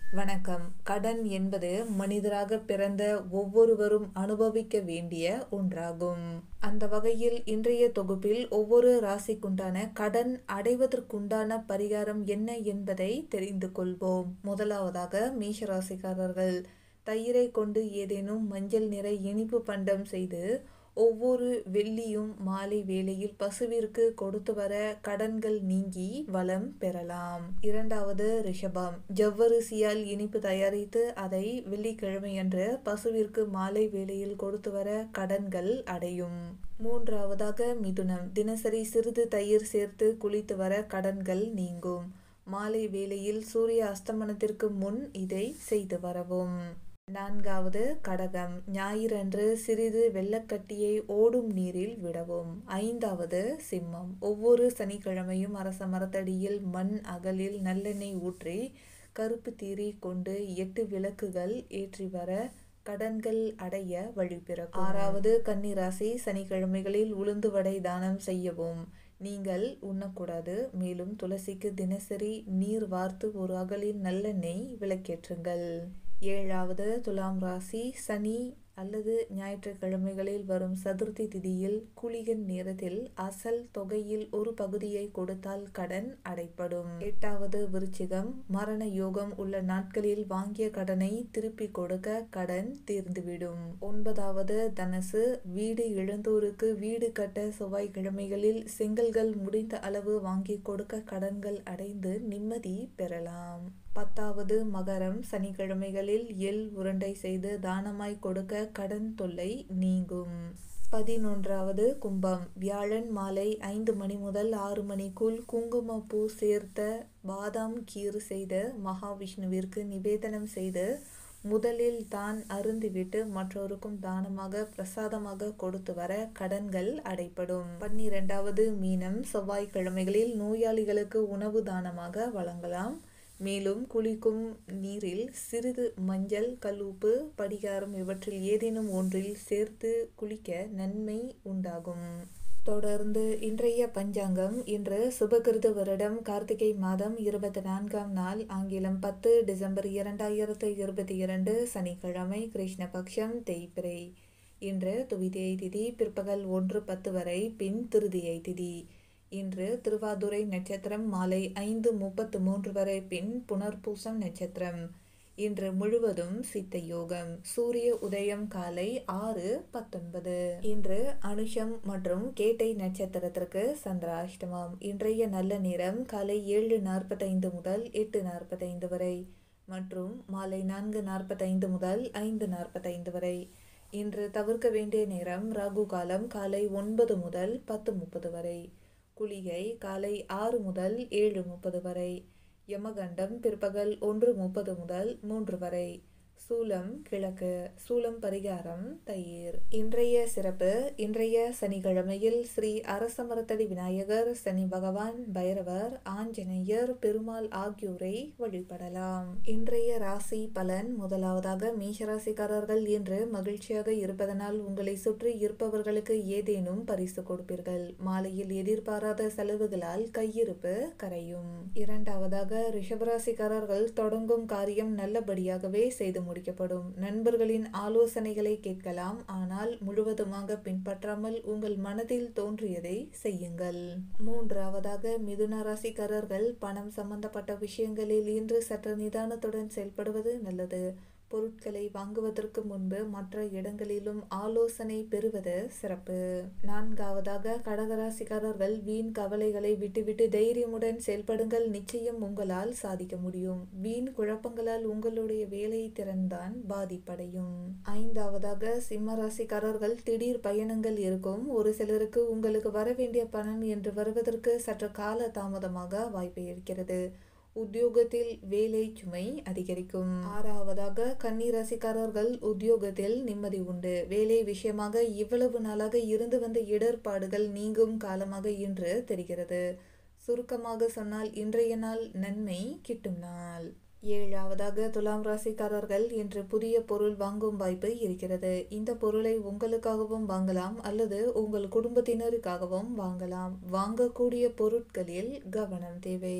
வணக்கம் கடன் என்பது மனிதராக பிறந்த ஒவ்வொருவரும் அனுபவிக்க வேண்டிய ஒன்றாகும் அந்த வகையில் இன்றைய தொகுப்பில் ஒவ்வொரு ராசிக்குண்டான கடன் அடைவதற்குண்டான பரிகாரம் என்ன என்பதை தெரிந்து கொள்வோம் முதலாவதாக மேஷ ராசிக்காரர்கள் தயிரை கொண்டு ஏதேனும் மஞ்சள் நிற இனிப்பு பண்டம் செய்து ஒவ்வொரு வெள்ளியும் மாலை வேளையில் பசுவிற்கு கொடுத்து வர கடன்கள் நீங்கி வளம் பெறலாம் இரண்டாவது ரிஷபம் ஜவ்வரிசியால் இனிப்பு தயாரித்து அதை வெள்ளிக்கிழமையன்று பசுவிற்கு மாலை வேளையில் கொடுத்து வர கடன்கள் அடையும் மூன்றாவதாக மிதுனம் தினசரி சிறிது தயிர் சேர்த்து குளித்து வர கடன்கள் நீங்கும் மாலை வேளையில் சூரிய அஸ்தமனத்திற்கு முன் இதை செய்து வரவும் நான்காவது கடகம் ஞாயிறன்று சிறிது வெள்ளக்கட்டியை ஓடும் நீரில் விடவும் ஐந்தாவது சிம்மம் ஒவ்வொரு சனிக்கிழமையும் அரச மரத்தடியில் மண் அகலில் நல்லெண்ணெய் ஊற்றி கருப்பு தீரி கொண்டு எட்டு விளக்குகள் ஏற்றி வர கடன்கள் அடைய வழிபிறக்கும் ஆறாவது கன்னிராசி சனிக்கிழமைகளில் உளுந்து வடை தானம் செய்யவும் நீங்கள் உண்ணக்கூடாது மேலும் துளசிக்கு தினசரி நீர் வார்த்து ஒரு அகலில் நல்லெண்ணெய் விளக்கேற்றுங்கள் ஏழாவது துலாம் ராசி சனி அல்லது ஞாயிற்றுக்கிழமைகளில் வரும் சதுர்த்தி திதியில் குளிகன் நேரத்தில் அசல் தொகையில் ஒரு பகுதியை கொடுத்தால் கடன் அடைப்படும் எட்டாவது விருச்சிகம் மரண யோகம் உள்ள நாட்களில் வாங்கிய கடனை திருப்பி கொடுக்க கடன் தீர்ந்துவிடும் ஒன்பதாவது தனசு வீடு இழந்தோருக்கு வீடு கட்ட செவ்வாய்க்கிழமைகளில் செங்கல்கள் முடிந்த அளவு வாங்கி கொடுக்க கடன்கள் அடைந்து நிம்மதி பெறலாம் பத்தாவது மகரம் சனிக்கிழமைகளில் எள் உருண்டை செய்து தானமாய் கொடுக்க கடன் தொல்லை நீங்கும் பதினொன்றாவது கும்பம் வியாழன் மாலை ஐந்து மணி முதல் ஆறு மணிக்குள் குங்குமப்பூ சேர்த்த பாதாம் கீர் செய்த மகாவிஷ்ணுவிற்கு நிவேதனம் செய்து முதலில் தான் அருந்திவிட்டு மற்றோருக்கும் தானமாக பிரசாதமாக கொடுத்து வர கடன்கள் அடைப்படும் பன்னிரெண்டாவது மீனம் செவ்வாய்க்கிழமைகளில் நோயாளிகளுக்கு உணவு தானமாக வழங்கலாம் மேலும் குளிக்கும் நீரில் சிறிது மஞ்சள் கல்லுப்பு படிகாரம் இவற்றில் ஏதேனும் ஒன்றில் சேர்த்து குளிக்க நன்மை உண்டாகும் தொடர்ந்து இன்றைய பஞ்சாங்கம் இன்று சுபகிருத வருடம் கார்த்திகை மாதம் இருபத்தி நான்காம் நாள் ஆங்கிலம் பத்து டிசம்பர் இரண்டாயிரத்து இருபத்தி இரண்டு சனிக்கிழமை கிருஷ்ணபக்ஷம் தேய்பிரை இன்று துவிதியை திதி பிற்பகல் ஒன்று பத்து வரை பின் திருதியை திதி இன்று திருவாதுரை நட்சத்திரம் மாலை ஐந்து முப்பத்து மூன்று வரை பின் புனர்பூசம் நட்சத்திரம் இன்று முழுவதும் சித்த யோகம் சூரிய உதயம் காலை ஆறு பத்தொன்பது இன்று அனுஷம் மற்றும் கேட்டை நட்சத்திரத்திற்கு சந்திராஷ்டமம் இன்றைய நல்ல நேரம் காலை ஏழு நாற்பத்தைந்து முதல் எட்டு நாற்பத்தைந்து வரை மற்றும் மாலை நான்கு நாற்பத்தைந்து முதல் ஐந்து நாற்பத்தைந்து வரை இன்று தவிர்க்க வேண்டிய நேரம் ராகு காலம் காலை ஒன்பது முதல் பத்து முப்பது வரை குளிகை காலை ஆறு முதல் ஏழு முப்பது வரை யமகண்டம் பிற்பகல் ஒன்று முப்பது முதல் மூன்று வரை சூலம் கிழக்கு சூலம் பரிகாரம் தயிர் இன்றைய சிறப்பு இன்றைய சனிக்கிழமையில் ஸ்ரீ அரசமரத்தடி விநாயகர் சனி பகவான் பைரவர் ஆஞ்சநேயர் பெருமாள் ஆகியோரை வழிபடலாம் இன்றைய ராசி பலன் முதலாவதாக மேஷராசிக்காரர்கள் இன்று மகிழ்ச்சியாக இருப்பதனால் உங்களை சுற்றி இருப்பவர்களுக்கு ஏதேனும் பரிசு கொடுப்பீர்கள் மாலையில் எதிர்பாராத செலவுகளால் கையிருப்பு கரையும் இரண்டாவதாக ரிஷபராசிக்காரர்கள் தொடங்கும் காரியம் நல்லபடியாகவே செய்து முடிக்கப்படும் நண்பர்களின் ஆலோசனைகளை கேட்கலாம் ஆனால் முழுவதுமாக பின்பற்றாமல் உங்கள் மனதில் தோன்றியதை செய்யுங்கள் மூன்றாவதாக மிதுன ராசிக்காரர்கள் பணம் சம்பந்தப்பட்ட விஷயங்களில் இன்று சற்று நிதானத்துடன் செயல்படுவது நல்லது பொருட்களை வாங்குவதற்கு முன்பு மற்ற இடங்களிலும் ஆலோசனை பெறுவது சிறப்பு நான்காவதாக கடகராசிக்காரர்கள் வீண் கவலைகளை விட்டுவிட்டு தைரியமுடன் செயல்படுங்கள் நிச்சயம் உங்களால் சாதிக்க முடியும் வீண் குழப்பங்களால் உங்களுடைய வேலை திறன்தான் பாதிப்படையும் ஐந்தாவதாக சிம்ம ராசிக்காரர்கள் திடீர் பயணங்கள் இருக்கும் ஒரு சிலருக்கு உங்களுக்கு வர வேண்டிய பணம் என்று வருவதற்கு சற்று கால தாமதமாக வாய்ப்பு இருக்கிறது உத்தியோகத்தில் வேலை சுமை அதிகரிக்கும் ஆறாவதாக கன்னிராசிக்காரர்கள் உத்தியோகத்தில் நிம்மதி உண்டு வேலை விஷயமாக இவ்வளவு நாளாக இருந்து வந்த இடர்பாடுகள் நீங்கும் காலமாக இன்று தெரிகிறது சுருக்கமாக சொன்னால் இன்றைய நாள் நன்மை கிட்டும் நாள் ஏழாவதாக துலாம் ராசிக்காரர்கள் இன்று புதிய பொருள் வாங்கும் வாய்ப்பு இருக்கிறது இந்த பொருளை உங்களுக்காகவும் வாங்கலாம் அல்லது உங்கள் குடும்பத்தினருக்காகவும் வாங்கலாம் வாங்கக்கூடிய பொருட்களில் கவனம் தேவை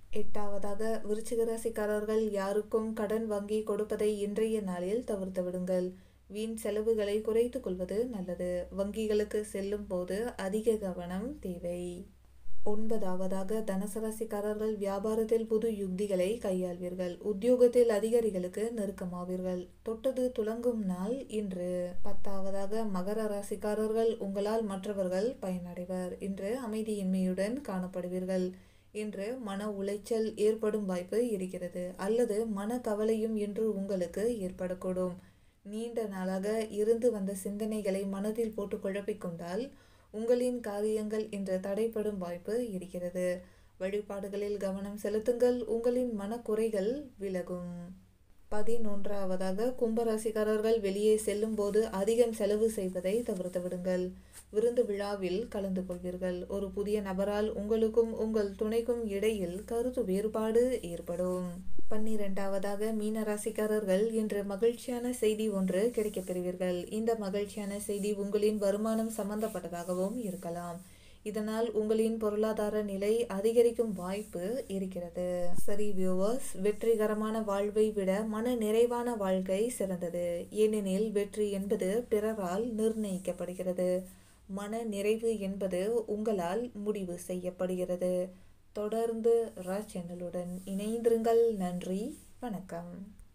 எட்டாவதாக விருச்சிக ராசிக்காரர்கள் யாருக்கும் கடன் வாங்கி கொடுப்பதை இன்றைய நாளில் தவிர்த்து விடுங்கள் வீண் செலவுகளை குறைத்துக் கொள்வது நல்லது வங்கிகளுக்கு செல்லும் போது அதிக கவனம் தேவை ஒன்பதாவதாக தனுசு ராசிக்காரர்கள் வியாபாரத்தில் புது யுக்திகளை கையாள்வீர்கள் உத்தியோகத்தில் அதிகாரிகளுக்கு நெருக்கமாவீர்கள் தொட்டது துலங்கும் நாள் இன்று பத்தாவதாக மகர ராசிக்காரர்கள் உங்களால் மற்றவர்கள் பயனடைவர் இன்று அமைதியின்மையுடன் காணப்படுவீர்கள் இன்று மன உளைச்சல் ஏற்படும் வாய்ப்பு இருக்கிறது அல்லது மன கவலையும் இன்று உங்களுக்கு ஏற்படக்கூடும் நீண்ட நாளாக இருந்து வந்த சிந்தனைகளை மனதில் போட்டு குழப்பிக்கொண்டால் உங்களின் காரியங்கள் இன்று தடைப்படும் வாய்ப்பு இருக்கிறது வழிபாடுகளில் கவனம் செலுத்துங்கள் உங்களின் மனக்குறைகள் விலகும் பதினொன்றாவதாக கும்பராசிக்காரர்கள் வெளியே செல்லும் போது அதிகம் செலவு செய்வதை தவிர்த்து விடுங்கள் விருந்து விழாவில் கலந்து கொள்வீர்கள் ஒரு புதிய நபரால் உங்களுக்கும் உங்கள் துணைக்கும் இடையில் கருத்து வேறுபாடு ஏற்படும் பன்னிரெண்டாவதாக மீன ராசிக்காரர்கள் இன்று மகிழ்ச்சியான செய்தி ஒன்று கிடைக்கப் பெறுவீர்கள் இந்த மகிழ்ச்சியான செய்தி உங்களின் வருமானம் சம்பந்தப்பட்டதாகவும் இருக்கலாம் இதனால் உங்களின் பொருளாதார நிலை அதிகரிக்கும் வாய்ப்பு இருக்கிறது சரி வியூவர்ஸ் வெற்றிகரமான வாழ்வை விட மன நிறைவான வாழ்க்கை சிறந்தது ஏனெனில் வெற்றி என்பது பிறரால் நிர்ணயிக்கப்படுகிறது மன நிறைவு என்பது உங்களால் முடிவு செய்யப்படுகிறது தொடர்ந்து ரா சேனலுடன் இணைந்திருங்கள் நன்றி வணக்கம்